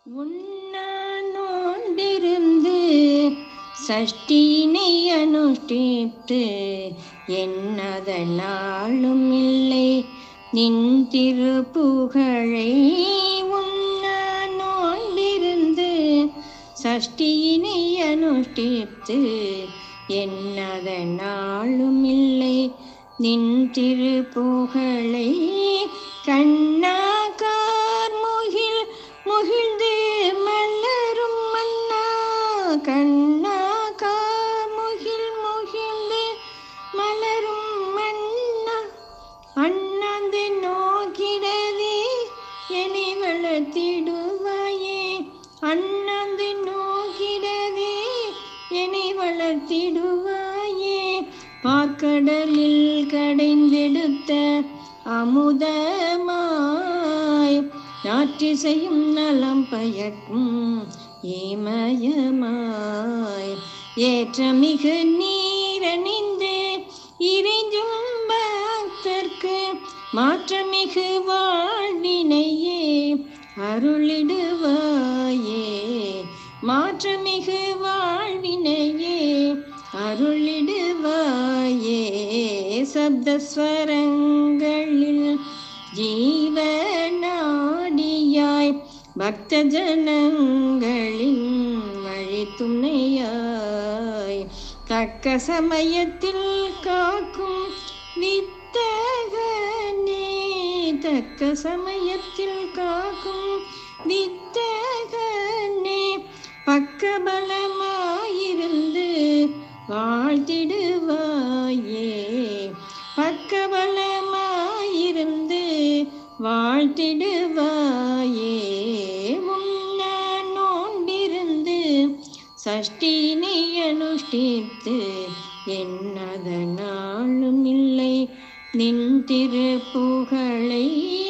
உண்ணா நோன்பிருந்து சஷ்டியினை அனுஷ்டித்து என்னதனாலும் இல்லை நின் திருப்புகழை உண்ணா நோன்பிருந்து சஷ்டியினை அனுஷ்டித்து என்னதனாலும் இல்லை நின் திருப்புகழை கண்ணாகார் முகில் முகிழ்ந்து மலரும் மன்னா கண்ணாகார் முகில் முகிழ்ந்து மலரும் மன்னா அண்ணாந்து நோக்கிடவே என்னை வளர்த்திடுவாயே அண்ணாந்து நோக்கிடவே என்னை வளர்த்திடுவாயே பார்க்கடலில் கடைந்தெடுத்த அமுதமாய் நாற்றிசையும் நலம் பயக்கும் இமயமாய் ஏற்றமிகு நீரணிந்து இறைஞ்சும் பக்தர்க்கு மாற்றமிகு வாழ்வினையே அருளிடுவாயே மாற்றமிகு வாழ்வினையே அருளிடுவாயே சப்தஸ்வரங்களில் ஜீவநாடியாய் பக்த ஜனங்களின் வழி துணையாய் தக்க சமயத்தில் காக்கும் வித்தகனே தக்க சமயத்தில் காக்கும் வித்தகனே பக்கபலமாயிருந்து வாழ்த்திடுவாயே பக்கபலமாயிருந்து வாழ்த்திடுவாயே உண்ண நோன்பிருந்து சஷ்டினை அனுஷ்டித்து என்னதனாலும் இல்லை நின் திருப்புகழை